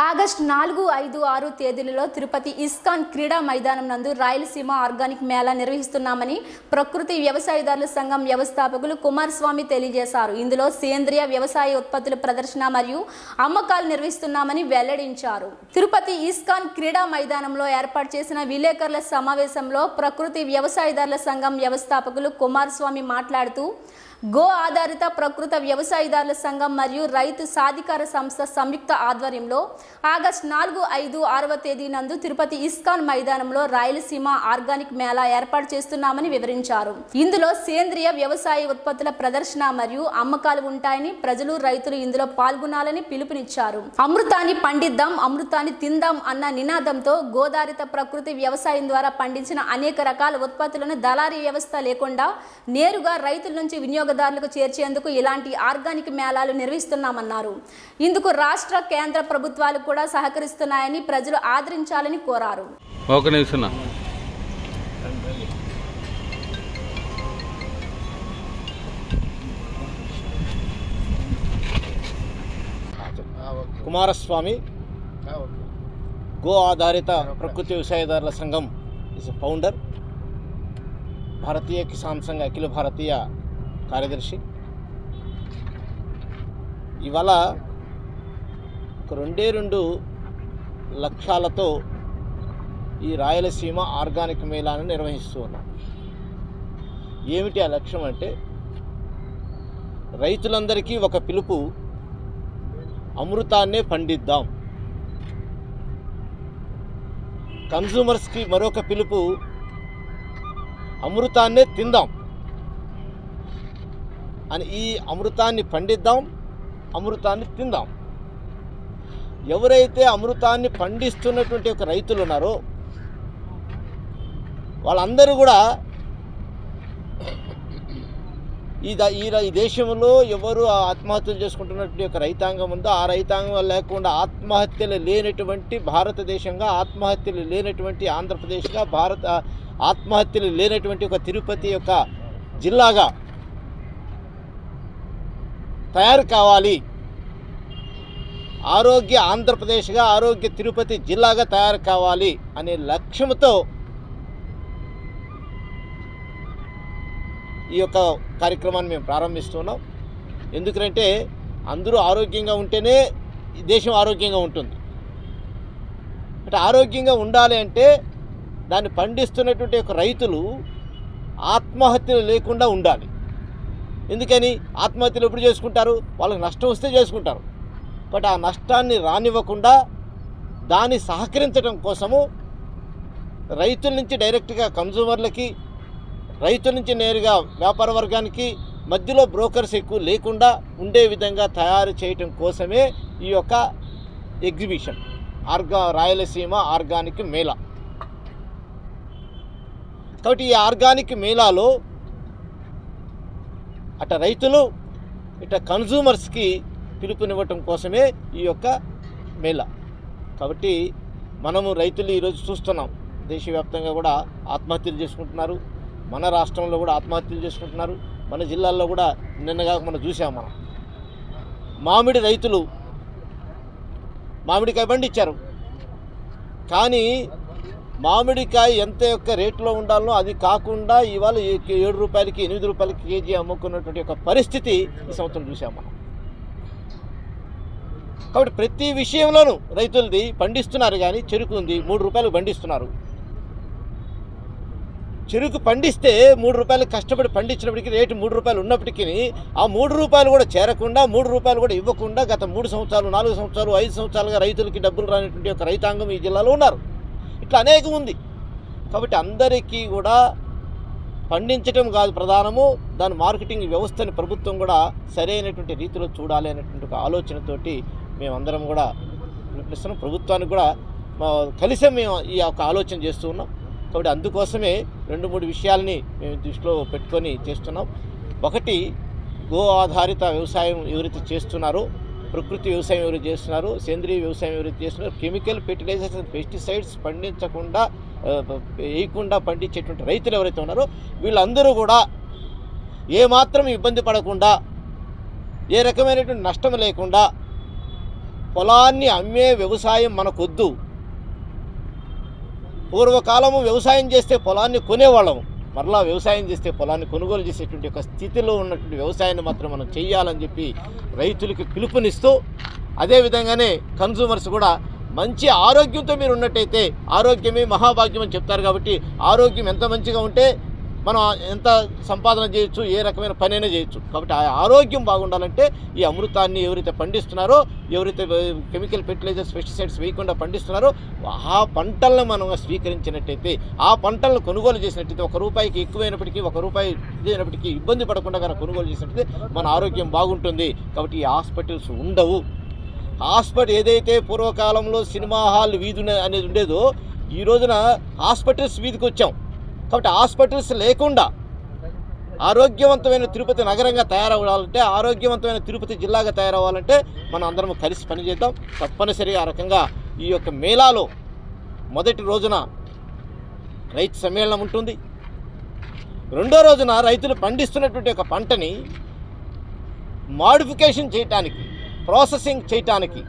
August నాలుగు ఐదు ఆరు తేదీలలో తిరుపతి ఇస్కాన్ క్రీడా మైదానం నందు రాయలసీమ ఆర్గానిక్ మేళా నిర్వహిస్తున్నామని ప్రకృతి వ్యవసాయదారుల సంఘం వ్యవస్థాపకులు కుమారస్వామి తెలియజేశారు ఇందులో సేంద్రియ వ్యవసాయ ఉత్పత్తుల ప్రదర్శన మరియు అమ్మకాలు నిర్వహిస్తున్నామని వెల్లడించారు తిరుపతి ఇస్కాన్ క్రీడా మైదానంలో ఏర్పాటు చేసిన విలేకరుల సమావేశంలో ప్రకృతి వ్యవసాయదారుల సంఘం వ్యవస్థాపకులు కుమారస్వామి మాట్లాడుతూ గో ఆధారిత ప్రకృత వ్యవసాయదారుల సంఘం మరియు రైతు సాధికార సంస్థ సంయుక్త ఆధ్వర్యంలో ఆగస్టు నాలుగు ఐదు ఆరవ తేదీ నందు తిరుపతి ఇస్కాన్ మైదానంలో రాయలసీమ ఆర్గానిక్ మేళా ఏర్పాటు చేస్తున్నామని వివరించారు ఇందులో సేంద్రియ వ్యవసాయ ఉత్పత్తుల ప్రదర్శన మరియు అమ్మకాలు ఉంటాయని ప్రజలు రైతులు ఇందులో పాల్గొనాలని పిలుపునిచ్చారు అమృతాన్ని పండిద్దాం అమృతాన్ని తిందాం అన్న నినాదంతో గోదారిత ప్రకృతి వ్యవసాయం ద్వారా పండించిన అనేక రకాల ఉత్పత్తులను దళారీ వ్యవస్థ లేకుండా నేరుగా రైతుల నుంచి వినియోగదారులకు చేర్చేందుకు ఇలాంటి ఆర్గానిక్ మేళాలు నిర్వహిస్తున్నామన్నారు ఇందుకు రాష్ట్ర కేంద్ర ప్రభుత్వాలు కూడా సహకరిస్తున్నాయని ప్రజలు ఆదరించాలని కోరారు ఒక నిమిషం కుమారస్వామి గో ఆధారిత ప్రకృతి వ్యవసాయదారుల సంఘం ఇస్ ఫౌండర్ భారతీయ కిసాన్ సంఘ అఖిల భారతీయ కార్యదర్శి ఇవాళ ఒక రెండే రెండు లక్ష్యాలతో ఈ రాయలసీమ ఆర్గానిక్ మేళాను నిర్వహిస్తూ ఉన్నాం ఏమిటి ఆ లక్ష్యం అంటే రైతులందరికీ ఒక పిలుపు అమృతాన్నే పండిద్దాం కన్సూమర్స్కి మరొక పిలుపు అమృతాన్నే తిందాం అని ఈ అమృతాన్ని పండిద్దాం అమృతాన్ని తిందాం ఎవరైతే అమృతాన్ని పండిస్తున్నటువంటి ఒక రైతులు ఉన్నారో వాళ్ళందరూ కూడా ఈ ద- ఈ ర- ఈ దేశంలో ఎవరు ఆత్మహత్యలు చేసుకుంటున్నటువంటి ఒక రైతాంగం ఉందో ఆ రైతాంగం లేకుండా ఆత్మహత్యలు లేనటువంటి భారతదేశంగా ఆత్మహత్యలు లేనటువంటి ఆంధ్రప్రదేశ్గా భారత ఆత్మహత్యలు లేనటువంటి ఒక తిరుపతి యొక్క జిల్లాగా తయారు కావాలి ఆరోగ్య ఆంధ్రప్రదేశ్గా ఆరోగ్య తిరుపతి జిల్లాగా తయారు కావాలి అనే లక్ష్యంతో ఈ యొక్క కార్యక్రమాన్ని మేము ప్రారంభిస్తున్నాం ఎందుకంటే అందరూ ఆరోగ్యంగా ఉంటేనే ఈ దేశం ఆరోగ్యంగా ఉంటుంది అంటే ఆరోగ్యంగా ఉండాలి అంటే దాన్ని పండిస్తున్నటువంటి ఒక రైతులు ఆత్మహత్యలు లేకుండా ఉండాలి ఎందుకని ఆత్మహత్యలు ఎప్పుడు చేసుకుంటారు వాళ్ళకి నష్టం వస్తే చేసుకుంటారు బట్ ఆ నష్టాన్ని రానివ్వకుండా దాన్ని సహకరించడం కోసము రైతుల నుంచి డైరెక్ట్గా కన్సూమర్లకి రైతుల నుంచి నేరుగా వ్యాపార వర్గానికి మధ్యలో బ్రోకర్స్ ఎక్కువ లేకుండా ఉండే విధంగా తయారు చేయటం కోసమే ఈ యొక్క ఎగ్జిబిషన్ ఆర్గా రాయలసీమ ఆర్గానిక్ మేళా కాబట్టి ఈ ఆర్గానిక్ మేళాలో అట రైతులు ఇట కన్సూమర్స్కి పిలుపునివ్వటం కోసమే ఈ యొక్క మేళా కాబట్టి మనము రైతులు ఈరోజు చూస్తున్నాం దేశవ్యాప్తంగా కూడా ఆత్మహత్యలు చేసుకుంటున్నారు మన రాష్ట్రంలో కూడా ఆత్మహత్యలు చేసుకుంటున్నారు మన జిల్లాల్లో కూడా నిన్నగా మనం చూసాం మనం మామిడి రైతులు మామిడికాయ పండించారు కానీ మామిడికాయ ఎంత యొక్క రేట్లో ఉండాలో అది కాకుండా ఇవాళ ఏ- ఏడు రూపాయలకి ఎనిమిది రూపాయలకి కేజీ అమ్ముకున్నటువంటి ఒక పరిస్థితి ఈ సంవత్సరం చూసాం మనం కాబట్టి ప్రతి విషయంలోనూ రైతులది పండిస్తున్నారు కానీ చెరుకు ఉంది మూడు రూపాయలు పండిస్తున్నారు చెరుకు పండిస్తే మూడు రూపాయలు కష్టపడి పండించినప్పటికీ రేటు మూడు రూపాయలు ఉన్నప్పటికీ ఆ మూడు రూపాయలు కూడా చేరకుండా మూడు రూపాయలు కూడా ఇవ్వకుండా గత మూడు సంవత్సరాలు నాలుగు సంవత్సరాలు ఐదు సంవత్సరాలుగా రైతులకి డబ్బులు రానటువంటి ఒక రైతాంగం ఈ జిల్లాలో ఉన్నారు ఇట్లా అనేకం ఉంది కాబట్టి అందరికీ కూడా పండించడం కాదు ప్రధానము దాని మార్కెటింగ్ వ్యవస్థని ప్రభుత్వం కూడా సరైనటువంటి రీతిలో చూడాలి అనేటువంటి ఒక ఆలోచనతోటి మేమందరం కూడా పిలుపునిస్తున్నాం ప్రభుత్వానికి కూడా మా కలిసే మేము ఈ యొక్క ఆలోచన చేస్తూ ఉన్నాం కాబట్టి అందుకోసమే రెండు మూడు విషయాల్ని మేము దృష్టిలో పెట్టుకొని చేస్తున్నాం ఒకటి గో ఆధారిత వ్యవసాయం ఎవరైతే చేస్తున్నారో ప్రకృతి వ్యవసాయం ఎవరైతే చేస్తున్నారో సేంద్రీయ వ్యవసాయం ఎవరైతే చేస్తున్నారో కెమికల్ ఫెర్టిలైజర్స్ అండ్ పెస్టిసైడ్స్ పండించకుండా ఆ, వేయకుండా పండించేటువంటి రైతులు ఎవరైతే ఉన్నారో వీళ్ళందరూ కూడా ఏమాత్రం ఇబ్బంది పడకుండా ఏ రకమైనటువంటి నష్టం లేకుండా పొలాన్ని అమ్మే వ్యవసాయం మనకొద్దు పూర్వకాలము వ్యవసాయం చేస్తే పొలాన్ని కొనేవాళ్ళము మరలా వ్యవసాయం చేస్తే పొలాన్ని కొనుగోలు చేసేటువంటి ఒక స్థితిలో ఉన్నటువంటి వ్యవసాయాన్ని మాత్రం మనం చేయాలని చెప్పి రైతులకి పిలుపునిస్తూ అదేవిధంగానే కన్సూమర్స్ కూడా మంచి ఆరోగ్యంతో మీరు ఉన్నట్టయితే ఆరోగ్యమే మహాభాగ్యం అని చెప్తారు కాబట్టి ఆరోగ్యం ఎంత మంచిగా ఉంటే మనం ఎంత సంపాదన చేయొచ్చు ఏ రకమైన పనైనా చేయొచ్చు కాబట్టి ఆ ఆరోగ్యం బాగుండాలంటే ఈ అమృతాన్ని ఎవరైతే పండిస్తున్నారో ఎవరైతే కెమికల్ ఫెర్టిలైజర్స్ పెస్టిసైడ్స్ వేయకుండా పండిస్తున్నారో ఆ పంటలను మనం స్వీకరించినట్టయితే ఆ పంటలను కొనుగోలు చేసినట్టయితే ఒక రూపాయికి ఎక్కువైనప్పటికీ ఒక రూపాయి ఇదైనప్పటికీ ఇబ్బంది పడకుండా కనుక కొనుగోలు చేసినట్టయితే మన ఆరోగ్యం బాగుంటుంది కాబట్టి ఈ హాస్పిటల్స్ ఉండవు హాస్పిటల్ ఏదైతే పూర్వకాలంలో సినిమా హాల్ వీధి ఉన్న- అనేది ఉండేదో ఈ రోజున హాస్పిటల్స్ వీధికి వచ్చాం కాబట్టి హాస్పిటల్స్ లేకుండా ఆరోగ్యవంతమైన తిరుపతి నగరంగా తయారవ్వాలంటే ఆరోగ్యవంతమైన తిరుపతి జిల్లాగా తయారవ్వాలంటే మనం అందరం కలిసి పనిచేద్దాం తప్పనిసరిగా ఆ రకంగా ఈ యొక్క మేళాలో మొదటి రోజున రైతు సమ్మేళనం ఉంటుంది రెండో రోజున రైతులు పండిస్తున్నటువంటి ఒక పంటని మాడిఫికేషన్ చేయటానికి ప్రాసెసింగ్ చేయటానికి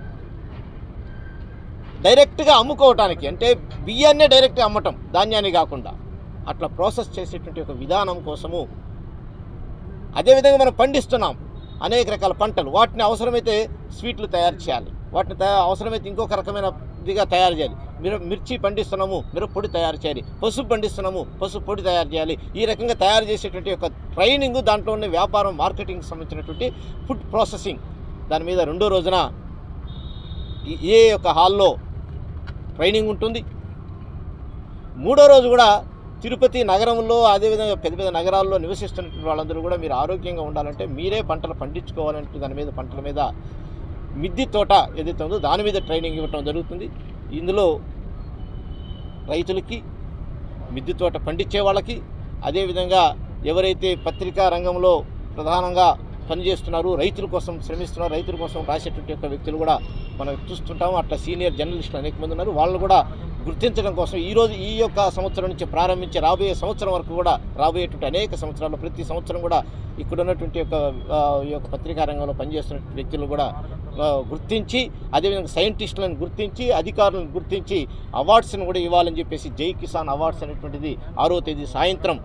డైరెక్ట్గా అమ్ముకోవటానికి అంటే బియ్యాన్నే డైరెక్ట్గా అమ్మటం ధాన్యాన్ని కాకుండా అట్లా ప్రాసెస్ చేసేటువంటి ఒక విధానం కోసము అదేవిధంగా మనం పండిస్తున్నాం అనేక రకాల పంటలు వాటిని అవసరమైతే స్వీట్లు తయారు చేయాలి వాటిని తయా అవసరమైతే ఇంకొక రకమైన ఇదిగా తయారు చేయాలి మిర మిర్చి పండిస్తున్నాము మిరప్పొడి తయారు చేయాలి పసుపు పండిస్తున్నాము పసుపు పొడి తయారు చేయాలి ఈ రకంగా తయారు చేసేటువంటి ఒక ట్రైనింగ్ దాంట్లో ఉన్న వ్యాపారం మార్కెటింగ్ సంబంధించినటువంటి ఫుడ్ ప్రాసెసింగ్ దాని మీద రెండో రోజున ఈ- ఏ యొక్క హాల్లో ట్రైనింగ్ ఉంటుంది మూడో రోజు కూడా తిరుపతి నగరంలో అదేవిధంగా పెద్ద పెద్ద నగరాల్లో నివసిస్తున్నటువంటి వాళ్ళందరూ కూడా మీరు ఆరోగ్యంగా ఉండాలంటే మీరే పంటలు పండించుకోవాలంటే దాని మీద పంటల మీద మిద్ది తోట ఏదైతే ఉందో దాని మీద ట్రైనింగ్ ఇవ్వటం జరుగుతుంది ఇందులో రైతులకి మిద్ది తోట పండించే వాళ్ళకి అదేవిధంగా ఎవరైతే పత్రికా రంగంలో ప్రధానంగా పనిచేస్తున్నారు రైతుల కోసం శ్రమిస్తున్నారు రైతుల కోసం రాసేటువంటి యొక్క వ్యక్తులు కూడా మనం చూస్తుంటాము అట్లా సీనియర్ జర్నలిస్టులు అనేక మంది ఉన్నారు వాళ్ళు కూడా గుర్తించడం కోసం ఈ రోజు ఈ యొక్క సంవత్సరం నుంచి ప్రారంభించి రాబోయే సంవత్సరం వరకు కూడా రాబోయేటువంటి అనేక సంవత్సరాల్లో ప్రతి సంవత్సరం కూడా ఇక్కడ ఉన్నటువంటి యొక్క ఆ, ఈ యొక్క పత్రికా రంగంలో పనిచేస్తున్న వ్యక్తులు కూడా ఆ, గుర్తించి అదేవిధంగా సైంటిస్టులను గుర్తించి అధికారులను గుర్తించి అవార్డ్స్ని కూడా ఇవ్వాలని చెప్పేసి జై కిసాన్ అవార్డ్స్ అనేటువంటిది ఆరో తేదీ సాయంత్రం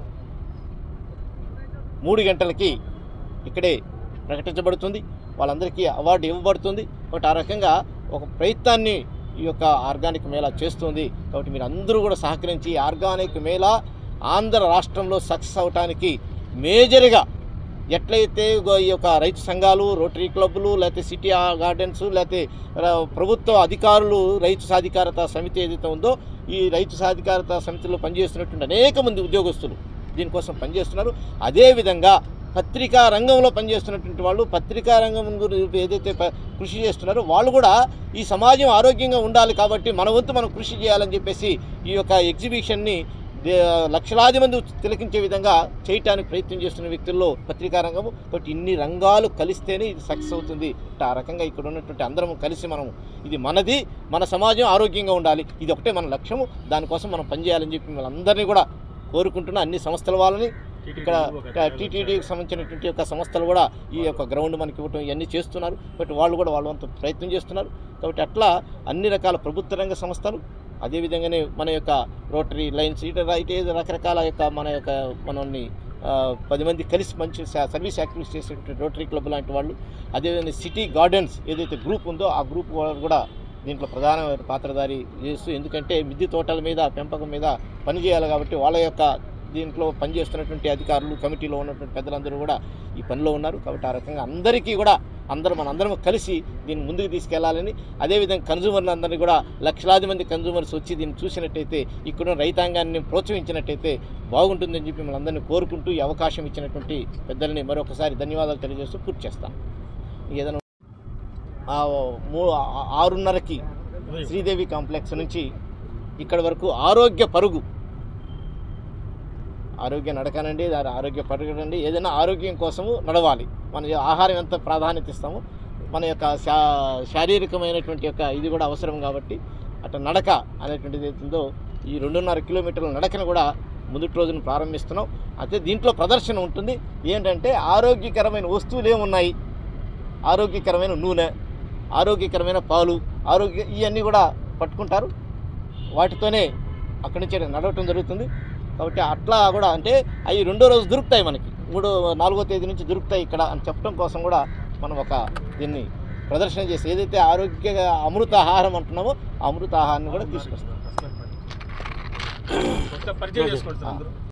మూడు గంటలకి ఇక్కడే ప్రకటించబడుతుంది వాళ్ళందరికీ అవార్డు ఇవ్వబడుతుంది కాబట్టి ఆ రకంగా ఒక ప్రయత్నాన్ని ఈ యొక్క ఆర్గానిక్ మేళా చేస్తుంది కాబట్టి మీరు అందరూ కూడా సహకరించి ఈ ఆర్గానిక్ మేళా ఆంధ్ర రాష్ట్రంలో సక్సెస్ అవటానికి మేజర్గా ఎట్లయితే గో- ఈ యొక్క రైతు సంఘాలు రోటరీ క్లబ్లు లేకపోతే సిటీ ఆ- గార్డెన్స్ లేకపోతే ర- ప్రభుత్వ అధికారులు రైతు సాధికారత సమితి ఏదైతే ఉందో ఈ రైతు సాధికారత సమితిలో పనిచేస్తున్నటువంటి అనేక మంది ఉద్యోగస్తులు దీనికోసం పనిచేస్తున్నారు అదేవిధంగా పత్రికా రంగంలో పనిచేస్తున్నటువంటి వాళ్ళు పత్రికా రంగం గురించి ఏదైతే ప- కృషి చేస్తున్నారో వాళ్ళు కూడా ఈ సమాజం ఆరోగ్యంగా ఉండాలి కాబట్టి మన వంతు మనం కృషి చేయాలని చెప్పేసి ఈ యొక్క ఎగ్జిబిషన్ని దే- లక్షలాది మంది తిలకించే విధంగా చేయటానికి ప్రయత్నం చేస్తున్న వ్యక్తుల్లో పత్రికా రంగము కాబట్టి ఇన్ని రంగాలు కలిస్తేనే ఇది సక్సెస్ అవుతుంది అంటే ఆ రకంగా ఇక్కడ ఉన్నటువంటి అందరం కలిసి మనం ఇది మనది మన సమాజం ఆరోగ్యంగా ఉండాలి ఇది ఒకటే మన లక్ష్యము దానికోసం మనం పనిచేయాలని చెప్పి మనందరినీ కూడా కోరుకుంటున్న అన్ని సంస్థల వాళ్ళని ఇక్కడ టీటీడీకి సంబంధించినటువంటి యొక్క సంస్థలు కూడా ఈ యొక్క గ్రౌండ్ మనకి ఇవ్వటం ఇవన్నీ చేస్తున్నారు బట్ వాళ్ళు కూడా వాళ్ళ వంతు ప్రయత్నం చేస్తున్నారు కాబట్టి అట్లా అన్ని రకాల ప్రభుత్వ రంగ సంస్థలు అదేవిధంగానే మన యొక్క రోటరీ లైన్స్ ఇటు ఇటు ఏదో రకరకాల యొక్క మన యొక్క మనల్ని ఆ, పది మంది కలిసి మంచి స- సర్వీస్ యాక్టివిటీస్ చేసేటువంటి రోటరీ క్లబ్ లాంటి వాళ్ళు అదేవిధంగా సిటీ గార్డెన్స్ ఏదైతే గ్రూప్ ఉందో ఆ గ్రూప్ వాళ్ళు కూడా దీంట్లో ప్రధానమైన పాత్రధారి చేస్తూ ఎందుకంటే మిద్దె తోటల మీద పెంపకం మీద పనిచేయాలి కాబట్టి వాళ్ళ యొక్క దీంట్లో పనిచేస్తున్నటువంటి అధికారులు కమిటీలో ఉన్నటువంటి పెద్దలందరూ కూడా ఈ పనిలో ఉన్నారు కాబట్టి ఆ రకంగా అందరికీ కూడా అందరం మనందరం కలిసి దీన్ని ముందుకు తీసుకెళ్లాలని అదేవిధంగా కన్జ్యూమర్లు అందరినీ కూడా లక్షలాది మంది కన్జ్యూమర్స్ వచ్చి దీన్ని చూసినట్టయితే ఇక్కడ రైతాంగాన్ని ప్రోత్సహించినట్టయితే బాగుంటుందని చెప్పి మనందరినీ కోరుకుంటూ ఈ అవకాశం ఇచ్చినటువంటి పెద్దల్ని మరొకసారి ధన్యవాదాలు తెలియజేస్తూ పూర్తి చేస్తాను ఏదైనా ఆ మూ ఆ- ఆరున్నరకి శ్రీదేవి కాంప్లెక్స్ నుంచి ఇక్కడ వరకు ఆరోగ్య పరుగు ఆరోగ్య నడకనండి దాని ఆరోగ్య పరుగునండి ఏదైనా ఆరోగ్యం కోసము నడవాలి మన ఆహారం ఎంత ప్రాధాన్యత ఇస్తామో మన యొక్క శా శారీరకమైనటువంటి యొక్క ఇది కూడా అవసరం కాబట్టి అట్లా నడక అనేటువంటిది ఏతుందో ఈ రెండున్నర కిలోమీటర్ల నడకను కూడా మొదటి రోజున ప్రారంభిస్తున్నాం అయితే దీంట్లో ప్రదర్శన ఉంటుంది ఏంటంటే ఆరోగ్యకరమైన వస్తువులు ఏమున్నాయి ఆరోగ్యకరమైన నూనె ఆరోగ్యకరమైన పాలు ఆరోగ్య ఇవన్నీ కూడా పట్టుకుంటారు వాటితోనే అక్కడి నుంచి నడవటం జరుగుతుంది కాబట్టి అట్లా కూడా అంటే అవి రెండో రోజు దొరుకుతాయి మనకి మూడో నాలుగో తేదీ నుంచి దొరుకుతాయి ఇక్కడ అని చెప్పడం కోసం కూడా మనం ఒక దీన్ని ప్రదర్శన చేసి ఏదైతే ఆరోగ్య అమృత ఆహారం అంటున్నామో ఆ అమృత ఆహారాన్ని కూడా తీసుకొస్తాం పరిచయం చేసుకోండి సార్ అందరూ